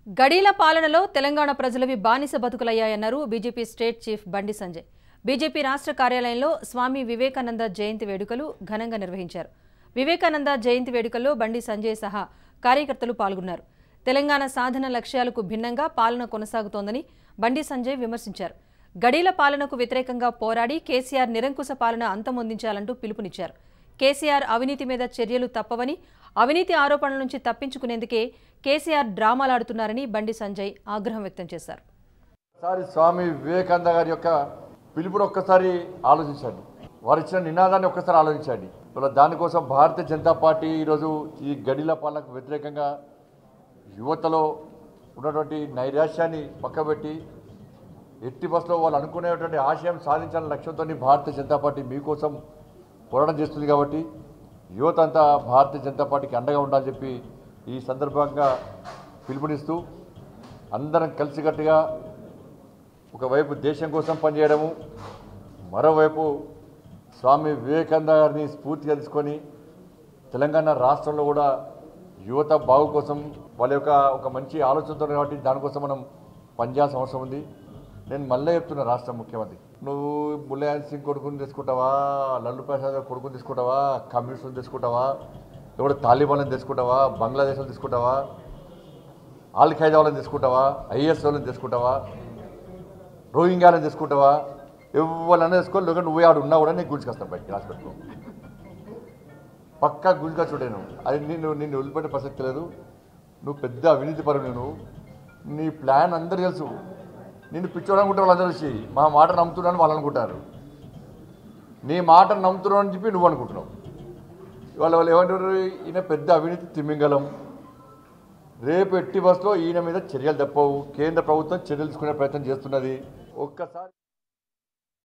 గడీల పాలనలో తెలంగాణ ప్రజలవి బానిస బతుకులయ్యాయన్నారు BJP state chief బండి సంజయ్ బీజేపీ రాష్ట్ర కార్యాలయంలో స్వామి వివేకానంద జయంతి వేడుకలు ఘనంగా నిర్వహించారు వివేకానంద జయంతి వేడుకల్లో బండి సంజయ్ సహా కార్యకర్తలు పాల్గొన్నారు తెలంగాణ సాధన లక్ష్యాలకు భిన్నంగా పాలన కొనసాగుతోందని బండి సంజయ్ విమర్శించారు గడీల పాలనకు వ్యతిరేకంగా పోరాడి కేసీఆర్ నిరంకుశ పాలన అంతమొందించాలంటూ పిలుపునిచ్చారు కేసీఆర్ అవినీతి మీద చర్యలు తప్పవని అవినీతి ఆరోపణల నుంచి తప్పించుకునేందుకే కేసీఆర్ డ్రామాలాడుతున్నారని బండి సంజయ్ ఆగ్రహం వ్యక్తం చేశారు ఒకసారి స్వామి వివేకానంద గారి యొక్క పిలుపుని ఒక్కసారి ఆలోచించండి వారు ఇచ్చిన నినాదాన్ని ఒక్కసారి ఆలోచించండి ఇవాళ దానికోసం భారతీయ జనతా పార్టీ ఈరోజు ఈ గడిల పాలనకు వ్యతిరేకంగా యువతలో ఉన్నటువంటి నైరాశ్యాన్ని పక్కబెట్టి ఎట్టి బస్సులో వాళ్ళు అనుకునేటువంటి ఆశయం సాధించాలనే లక్ష్యంతో భారతీయ జనతా పార్టీ మీకోసం పోరాటం చేస్తుంది కాబట్టి యువత అంతా భారతీయ జనతా పార్టీకి అండగా ఉండాలని చెప్పి ఈ సందర్భంగా పిలుపునిస్తూ అందరం కలిసికట్టుగా ఒకవైపు దేశం కోసం పనిచేయడము మరోవైపు స్వామి వివేకానంద గారిని స్ఫూర్తిగా తీసుకొని తెలంగాణ రాష్ట్రంలో కూడా యువత బాగు కోసం వాళ్ళ యొక్క ఒక మంచి ఆలోచనతో కాబట్టి దానికోసం మనం పనిచేయాల్సిన అవసరం ఉంది నేను మళ్ళీ చెప్తున్నా రాష్ట్ర ముఖ్యమంత్రి నువ్వు ములాయం సింగ్ కొడుకుని తీసుకుంటావా లల్లు ప్రసాద్ గారి కొడుకుని తీసుకుంటావా కమ్యూనిస్టులను తీసుకుంటావా లేకపోతే తాలిబాన్లను తీసుకుంటావా బంగ్లాదేశ్లను తీసుకుంటావా ఆల్ ఖైదా వాళ్ళని తీసుకుంటావా ఐఎస్ వాళ్ళని తీసుకుంటావా రోహింగ్యాలను తీసుకుంటావా ఎవరైనా తీసుకో లేక నువ్వు ఆడు ఉన్నా కూడా నీకు గుంజుకొస్తాను బయటికి రాసి పెట్టుకో పక్కా గుంజుకొచ్చుడే నేను అది నిన్ను నిన్ను వదిలిపెట్టే ప్రసక్తి లేదు నువ్వు పెద్ద అవినీతి పరువు నువ్వు నీ ప్లాన్ అందరు తెలుసు నిన్ను పిచ్చోడు అనుకుంటారు వాళ్ళందరూ వచ్చి మా మాట నమ్ముతున్నాను వాళ్ళు అనుకుంటారు నీ మాట నమ్ముతున్నావు అని చెప్పి నువ్వు అనుకుంటున్నావు ఇవాళ వాళ్ళు ఏమంటారు ఈయన పెద్ద అవినీతి తిమ్మింగలం రేపు ఎట్టి బస్సులో ఈయన మీద చర్యలు తప్పవు కేంద్ర ప్రభుత్వం చర్యలు తీసుకునే ప్రయత్నం చేస్తున్నది ఒక్కసారి